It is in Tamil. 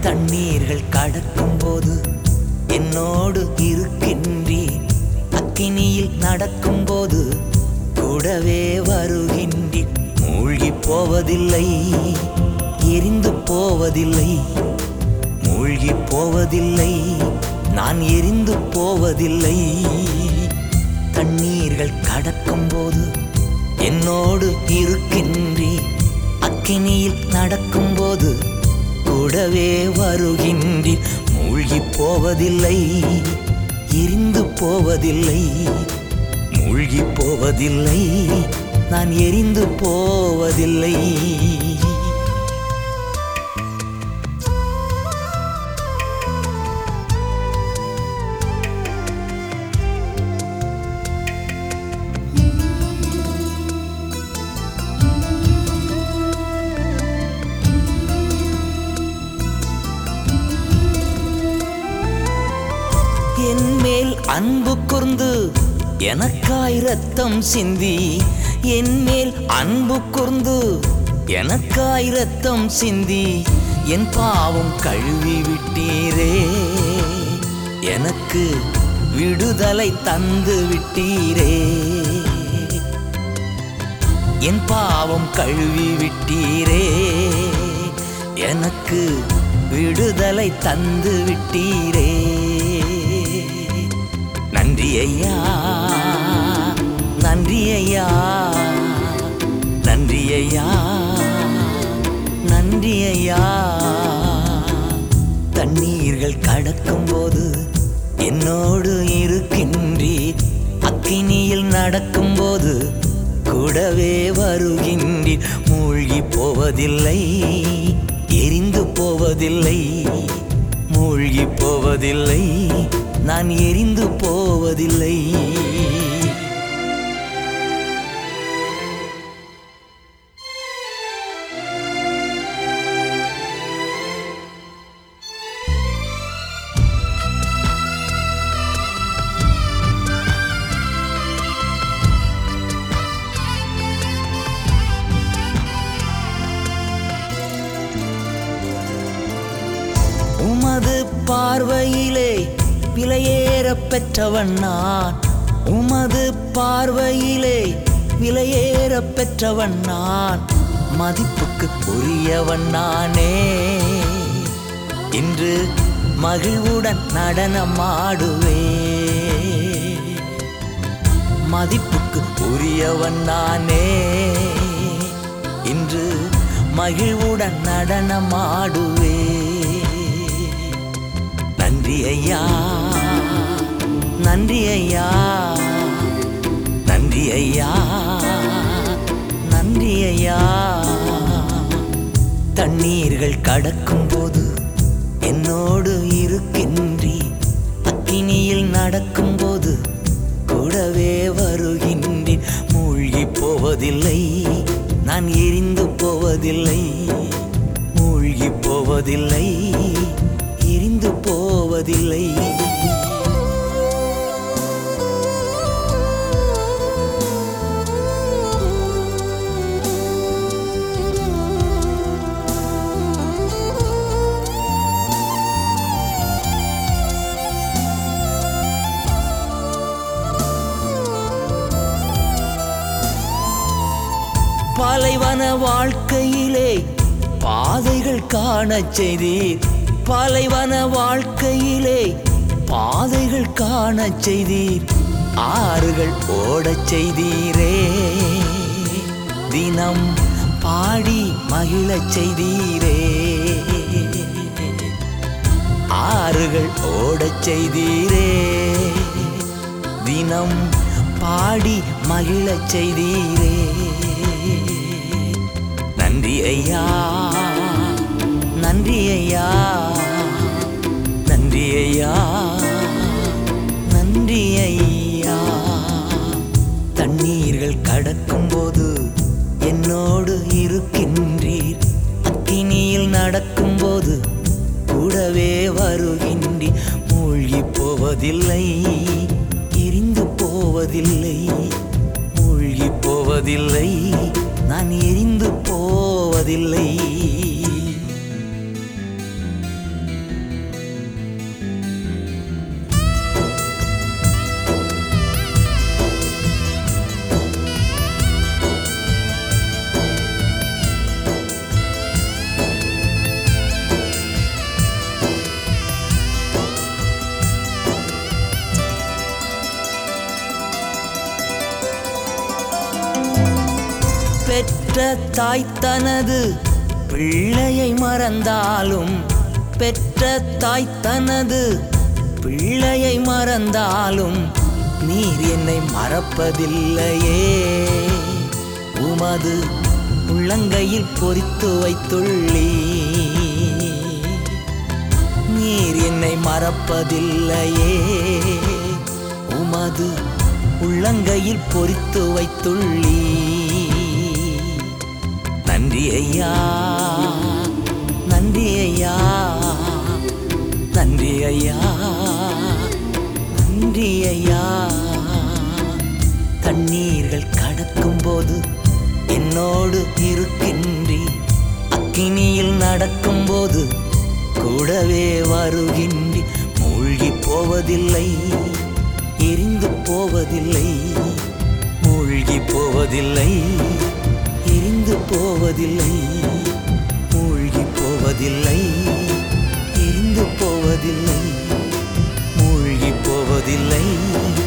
தண்ணீர்கள் கடக்கும் போது என்னோடு இருக்கின்றி அக்கினியில் நடக்கும் போது கூடவே வருகின்றி மூழ்கி போவதில்லை எரிந்து போவதில்லை மூழ்கி போவதில்லை நான் எரிந்து போவதில்லை தண்ணீர்கள் கடக்கும் போது என்னோடு இருக்கின்றி அக்கினியில் நடக்கும்போது கூடவே வருகின்றி மூழ்கி போவதில்லை எரிந்து போவதில்லை மூழ்கி போவதில்லை நான் எரிந்து போவதில்லை என் மேல் அன்பு கூர்ந்து எனக்காய் ரத்தம் சிந்தி என் மேல் அன்பு கூர்ந்து எனக்காய் ரத்தம் சிந்தி என் பாவம் கழுவி விட்டீரே எனக்கு விடுதலை தந்து விட்டீரே என் பாவம் கழுவி விட்டீரே எனக்கு விடுதலை தந்து விட்டீரே நன்றி ஐயா நன்றி ஐயா நன்றி ஐயா நன்றி ஐயா தண்ணீர்கள் கடக்கும் போது என்னோடு இருக்கின்றீர் அக்கினியில் நடக்கும்போது கூடவே வருகின்றீர் மூழ்கி போவதில்லை எரிந்து போவதில்லை மூழ்கி போவதில்லை நான் எரிந்து போவதில்லை உமது பார்வையிலே விலையேற பெற்றவன் நான் உமது பார்வையிலே விலையேற பெற்றவன் நான் மதிப்புக்கு உரியவன் நானே இன்று மகிழ்வுடன் நடனமாடுவே மதிப்புக்கு உரியவன் நானே இன்று மகிழ்வுடன் நடனமாடுவே நன்றி ஐயா நன்றி ஐயா நன்றி ஐயா நன்றி ஐயா தண்ணீர்கள் கடக்கும் போது என்னோடு இருக்கின்றி அக்கினியில் நடக்கும்போது கூடவே வருகின்றேன் மூழ்கி போவதில்லை நான் எரிந்து போவதில்லை மூழ்கி போவதில்லை எரிந்து போவதில்லை பாலைவன வாழ்க்கையிலே பாதைகள் காணச் செய்தீர் பாலைவன வாழ்க்கையிலே பாதைகள் காணச் செய்தீர் ஆறுகள் ஓடச் செய்தீரே தினம் பாடி மகிழச் செய்தீரே ஆறுகள் ஓடச் செய்தீரே தினம் பாடி மகிழச் செய்தீரே நன்றி ஐயா நன்றி ஐயா நன்றி ஐயா நன்றி ஐயா தண்ணீர்கள் கடக்கும்போது என்னோடு இருக்கின்றீர் அக்கினியில் நடக்கும்போது கூடவே வருகின்றி மூழ்கி போவதில்லை எரிந்து போவதில்லை மூழ்கி போவதில்லை நான் எரிந்து போவதில்லை பெற்ற தாய் தனது பிள்ளையை மறந்தாலும் பெற்ற தாய் தனது பிள்ளையை மறந்தாலும் நீர் என்னை மறப்பதில்லையே உமது உள்ளங்கையில் பொறித்து வைத்துள்ளீ நீர் என்னை மறப்பதில்லையே உமது உள்ளங்கையில் பொறித்து வைத்துள்ளீ நன்றி ஐயா நன்றி ஐயா நன்றி ஐயா நன்றி ஐயா கண்ணீர்கள் கடக்கும்போது என்னோடு இருக்கின்றி அக்கினியில் நடக்கும்போது கூடவே வருகின்றி மூழ்கி போவதில்லை எரிந்து போவதில்லை மூழ்கி போவதில்லை எரிந்து போவதில்லை மூழ்கி போவதில்லை எரிந்து போவதில்லை மூழ்கி போவதில்லை